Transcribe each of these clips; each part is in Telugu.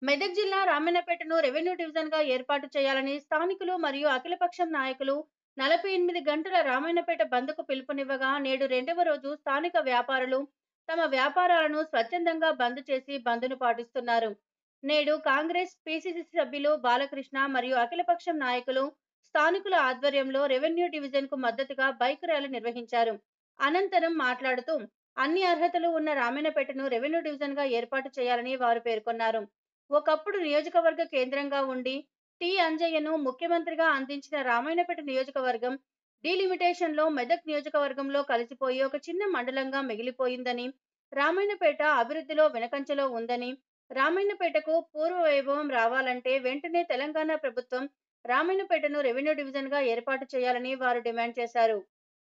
మెదక్ జిల్లా రామన్నపేటను రెవెన్యూ డివిజన్ గా ఏర్పాటు చేయాలని స్థానికులు మరియు అఖిలపక్షం నాయకులు నలభై ఎనిమిది గంటల రామాయణపేట బంద్కు పిలుపునివ్వగా నేడు రెండవ రోజు స్థానిక వ్యాపారులు తమ వ్యాపారాలను స్వచ్ఛందంగా బంద్ చేసి బంద్ను పాటిస్తున్నారు నేడు కాంగ్రెస్ పిసిసి సభ్యులు బాలకృష్ణ మరియు అఖిలపక్షం నాయకులు స్థానికుల ఆధ్వర్యంలో రెవెన్యూ డివిజన్ కు మద్దతుగా బైక్ ర్యాలీ నిర్వహించారు అనంతరం మాట్లాడుతూ అన్ని అర్హతలు ఉన్న రామాయణపేటను రెవెన్యూ డివిజన్ గా ఏర్పాటు చేయాలని వారు పేర్కొన్నారు ఒకప్పుడు నియోజకవర్గ కేంద్రంగా ఉండి టి అంజయ్యను ముఖ్యమంత్రిగా అందించిన రామాయణపేట నియోజకవర్గం డీలిమిటేషన్ లో మెదక్ నియోజకవర్గంలో కలిసిపోయి ఒక చిన్న మండలంగా మిగిలిపోయిందని రామాయణపేట అభివృద్ధిలో వెనకంచెలో ఉందని రామాయణపేటకు పూర్వ వైభవం రావాలంటే వెంటనే తెలంగాణ ప్రభుత్వం రామాయణపేటను రెవెన్యూ డివిజన్ గా ఏర్పాటు చేయాలని వారు డిమాండ్ చేశారు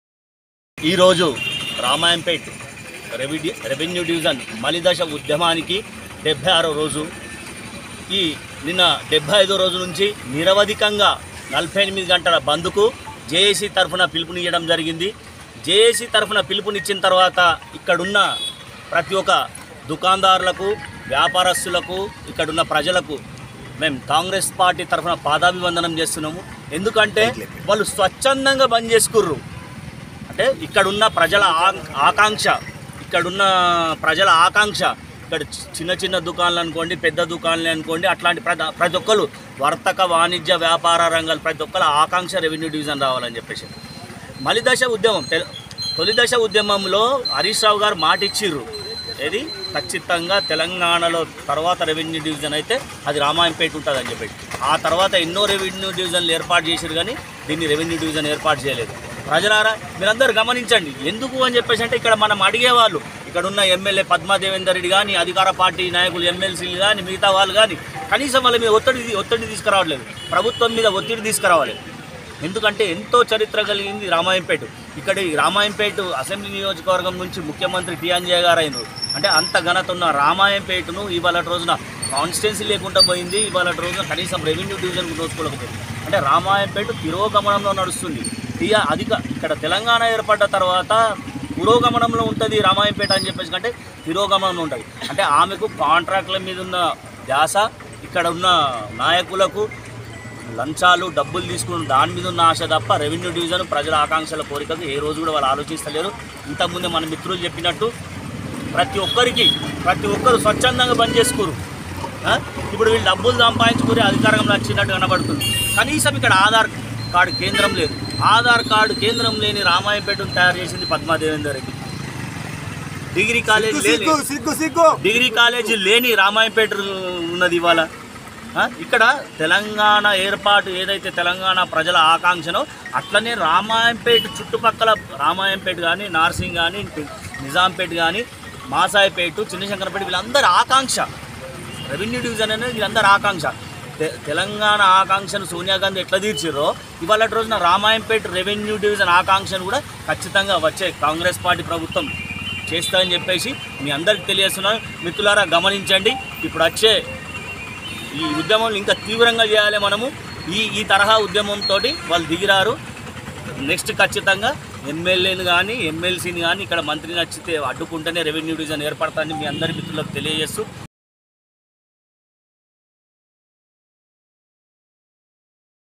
ఈరోజు రామాయంపేట్ రెవెన్యూ రెవెన్యూ డివిజన్ మలిదశ ఉద్యమానికి డెబ్బై ఆరో రోజు ఈ నిన్న డెబ్బై ఐదో రోజు నుంచి నిరవధికంగా నలభై ఎనిమిది గంటల బంద్కు జేఏసీ తరఫున పిలుపునియడం జరిగింది జేఏసీ తరఫున పిలుపునిచ్చిన తర్వాత ఇక్కడున్న ప్రతి ఒక్క దుకాణదారులకు వ్యాపారస్తులకు ఇక్కడున్న ప్రజలకు మేము కాంగ్రెస్ పార్టీ తరఫున పాదాభివందనం చేస్తున్నాము ఎందుకంటే వాళ్ళు స్వచ్ఛందంగా బంద్ చేసుకుర్రు అంటే ఇక్కడున్న ప్రజల ఆ- ఆకాంక్ష ఇక్కడున్న ప్రజల ఆకాంక్ష ఇక్కడ చి- చిన్న చిన్న దుకాణాలు అనుకోండి పెద్ద దుకాణాలు అనుకోండి అట్లాంటి ప్రతి ప్రతి ఒక్కరు వర్తక వాణిజ్య వ్యాపార రంగాలు ప్రతి ఒక్కరు ఆకాంక్ష రెవెన్యూ డివిజన్ రావాలని చెప్పేసి మలిదశ ఉద్యమం తె- తొలి దశ ఉద్యమంలో హరీష్ రావు గారు మాట ఇచ్చిర్రు ఏది ఖచ్చితంగా తెలంగాణలో తర్వాత రెవెన్యూ డివిజన్ అయితే అది రామాయంపేట ఉంటుంది అని చెప్పేసి ఆ తర్వాత ఎన్నో రెవెన్యూ డివిజన్లు ఏర్పాటు చేసిరు కానీ దీన్ని రెవెన్యూ డివిజన్ ఏర్పాటు చేయలేదు ప్రజలారా మీరందరూ గమనించండి ఎందుకు అని చెప్పేసి అంటే ఇక్కడ మనం అడిగేవాళ్ళు ఇక్కడ ఉన్న ఎమ్మెల్యే పద్మాదేవేందర్ రెడ్డి కానీ అధికార పార్టీ నాయకులు ఎమ్మెల్సీలు కానీ మిగతా వాళ్ళు కానీ కనీసం వాళ్ళ మీద ఒత్తిడి ఒత్తిడి తీసుకురావట్లేదు ప్రభుత్వం మీద ఒత్తిడి తీసుకురావాలి ఎందుకంటే ఎంతో చరిత్ర కలిగింది రామాయంపేట ఇక్కడ ఈ రామాయంపేట అసెంబ్లీ నియోజకవర్గం నుంచి ముఖ్యమంత్రి టి అంజయ్య గారు అయినారు అంటే అంత ఘనత ఉన్న రామాయంపేటను ఇవాళ రోజున కాన్స్టిట్యున్సీ లేకుండా పోయింది ఇవాళ రోజున కనీసం రెవెన్యూ డివిజన్ నోచుకోలేకపోయింది అంటే రామాయంపేట తిరోగమనంలో నడుస్తుంది ఇక అధిక ఇక్కడ తెలంగాణ ఏర్పడ్డ తర్వాత పురోగమనంలో ఉంటుంది రామాయంపేట అని చెప్పేసి కంటే తిరోగమనంలో ఉంటుంది అంటే ఆమెకు కాంట్రాక్ట్ల మీద ఉన్న ధ్యాస ఇక్కడ ఉన్న నాయకులకు లంచాలు డబ్బులు తీసుకుని దాని మీద ఉన్న ఆశ తప్ప రెవెన్యూ డివిజన్ ప్రజల ఆకాంక్షల కోరికకు ఏ రోజు కూడా వాళ్ళు ఆలోచిస్తలేరు ఇంతకుముందే మన మిత్రులు చెప్పినట్టు ప్రతి ఒక్కరికి ప్రతి ఒక్కరు స్వచ్ఛందంగా బంద్ చేసుకోరు ఆ? ఇప్పుడు వీళ్ళు డబ్బులు సంపాదించుకుని అధికారంలో వచ్చినట్టు కనబడుతుంది కనీసం ఇక్కడ ఆధార్ కార్డు కేంద్రం లేదు ఆధార్ కార్డు కేంద్రం లేని రామాయపేటను తయారు చేసింది పద్మాదేవేందర్ రెడ్డి డిగ్రీ కాలేజ్ లేని సిగ్గు సిగ్గు సిగ్గు డిగ్రీ కాలేజీ లేని రామాయంపేట ఉన్నది ఇవాళ ఆ, ఇక్కడ తెలంగాణ ఏర్పాటు ఏదైతే తెలంగాణ ప్రజల ఆకాంక్షనో అట్లనే రామాయంపేట చుట్టుపక్కల రామాయంపేట కానీ నార్సింగ్ కానీ నిజాంపేట కానీ మాసాయిపేట చిన్నశంకరపేట వీళ్ళందరి ఆకాంక్ష రెవెన్యూ డివిజన్ అనేది వీళ్ళందరి ఆకాంక్ష తె- తెలంగాణ ఆకాంక్షను సోనియా గాంధీ ఎట్లా తీర్చిరో ఇవాళ రోజున రామాయంపేట రెవెన్యూ డివిజన్ ఆకాంక్షను కూడా ఖచ్చితంగా వచ్చే కాంగ్రెస్ పార్టీ ప్రభుత్వం చేస్తామని చెప్పేసి మీ అందరికి తెలియజేస్తున్నాను మిత్రులారా గమనించండి ఇప్పుడు వచ్చే ఈ ఉద్యమం ఇంకా తీవ్రంగా చేయాలి మనము ఈ ఈ తరహా ఉద్యమంతో వాళ్ళు దిగిరారు నెక్స్ట్ ఖచ్చితంగా ఎమ్మెల్యేని కానీ ఎమ్మెల్సీని కానీ ఇక్కడ మంత్రిని నచ్చితే అడ్డుకుంటేనే రెవెన్యూ డివిజన్ ఏర్పడతానని మీ అందరి మిత్రులకు తెలియజేస్తూ